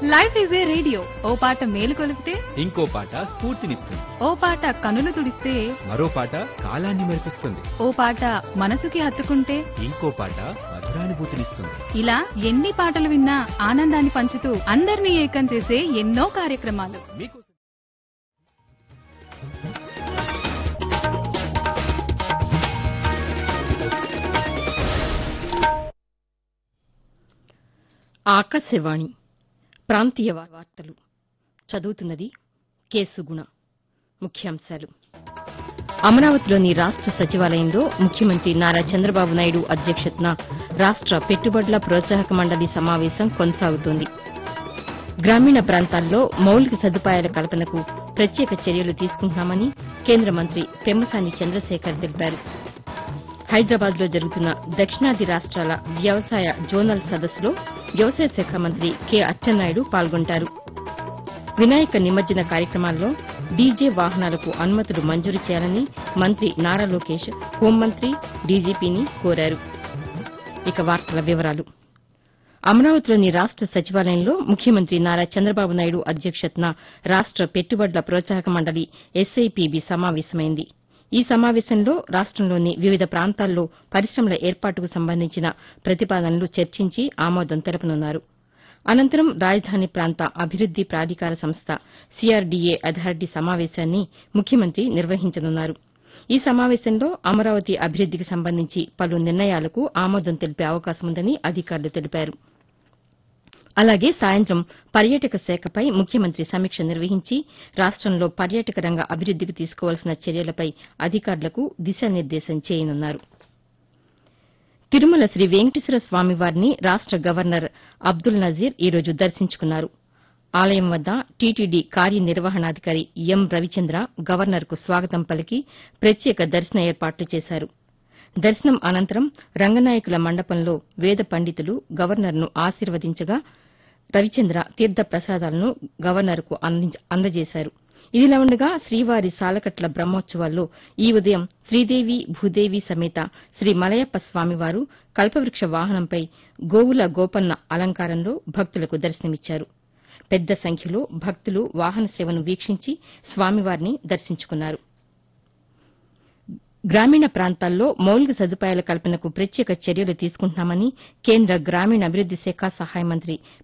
life is a radio ఓ పాట మేలు కొలిపితే ఇంకో పాట స్ఫూర్తినిస్తుంది ఓ పాట కనులు తుడిస్తే మరో పాట కాలాన్ని మెరిపిస్తుంది ఓ పాట మనసుకి హత్తుకుంటే ఇంకో పాట మధురానుభూతినిస్తుంది ఇలా ఎన్ని పాటలు విన్నా ఆనందాన్ని పంచుతూ అందరినీ ఏకం చేసే ఎన్నో కార్యక్రమాలు మీకు ఆకాశవాణి ప్రాంతీయ వా- వార్తలు చదువుతున్నది కె సుగుణ ముఖ్యాంశాలు అమరావతిలోని రాష్ట సచివాలయంలో ముఖ్యమంత్రి నారా చంద్రబాబు నాయుడు అధ్యక్షతన రాష్ట పెట్టుబడుల ప్రోత్సాహక మండలి సమావేశం కొనసాగుతోంది గ్రామీణ ప్రాంతాల్లో మౌలిక సదుపాయాల కల్పనకు ప్రత్యేక చర్యలు తీసుకుంటున్నామని కేంద్ర మంత్రి పెమ్మసాని చంద్రశేఖర్ తెలిపారు హైదరాబాద్ లో జరుగుతున్న దక్షిణాది రాష్ట్రాల వ్యవసాయ జోనల్ సదస్సులో వ్యవసాయ శాఖ మంత్రి కె అచ్చెన్నాయుడు పాల్గొంటారు వినాయక నిమజ్జన కార్యక్రమాల్లో డీజే వాహనాలకు అనుమతులు మంజూరు చేయాలని మంత్రి నారా లోకేష్ హోంమంత్రి డీజీపీని కోరారు ఇక వార్తల వివరాలు అమరావతిలోని రాష్ట సచివాలయంలో ముఖ్యమంత్రి నారా చంద్రబాబు నాయుడు అధ్యక్షతన రాష్ట పెట్టుబడుల ప్రోత్సాహక మండలి ఎస్ఐపిబి సమావేశమైంది ఈ సమావేశంలో రాష్టంలోని వివిధ ప్రాంతాల్లో పరిశ్రమల ఏర్పాటుకు సంబంధించిన ప్రతిపాదనలు చర్చించి ఆమోదం తెలపనున్నారు అనంతరం రాజధాని ప్రాంత అభివృద్ది ప్రాధికార సంస్థ సిఆర్డీఏ అథారిటీ సమావేశాన్ని ముఖ్యమంత్రి నిర్వహించనున్నారు ఈ సమావేశంలో అమరావతి అభివృద్దికి సంబంధించి పలు నిర్ణయాలకు ఆమోదం తెలిపే అవకాశముందని అధికారులు తెలిపారు అలాగే సాయంత్రం పర్యాటక శాఖపై ముఖ్యమంత్రి సమీక్ష నిర్వహించి రాష్టంలో పర్యాటక రంగ అభివృద్దికి తీసుకోవాల్సిన చర్యలపై అధికారులకు దిశానిర్దేశం చేయనున్నారు తిరుమల శ్రీ వెంకటేశ్వర స్వామివారిని రాష్ట గవర్నర్ అబ్దుల్ నజీర్ ఈ రోజు దర్శించుకున్నారు ఆలయం వద్ద టీటీడీ కార్యనిర్వహణాధికారి ఎం రవిచంద్ర గవర్నర్కు స్వాగతం పలికి ప్రత్యేక దర్శన ఏర్పాట్లు చేశారు దర్శనం అనంతరం రంగనాయకుల మండపంలో వేద పండితులు గవర్నర్ను ఆశీర్వదించగా రవిచంద్ర తీర్థ ప్రసాదాలను గవర్నర్కు అందించ- అందజేశారు ఇదిలా ఉండగా శ్రీవారి సాలకట్ల బ్రహ్మోత్సవాల్లో ఈ ఉదయం శ్రీదేవి భూదేవి సమేత శ్రీ మలయప్ప స్వామివారు కల్పవృక్ష వాహనంపై గోవుల గోపన్న అలంకారంలో భక్తులకు దర్శనమిచ్చారు పెద్ద సంఖ్యలో భక్తులు వాహన సేవను వీక్షించి స్వామివారిని దర్శించుకున్నారు గ్రామీణ ప్రాంతాల్లో మౌలిక సదుపాయాల కల్పనకు ప్రత్యేక చర్యలు తీసుకుంటున్నామని కేంద్ర గ్రామీణాభివృద్ది శాఖ సహాయ మంత్రి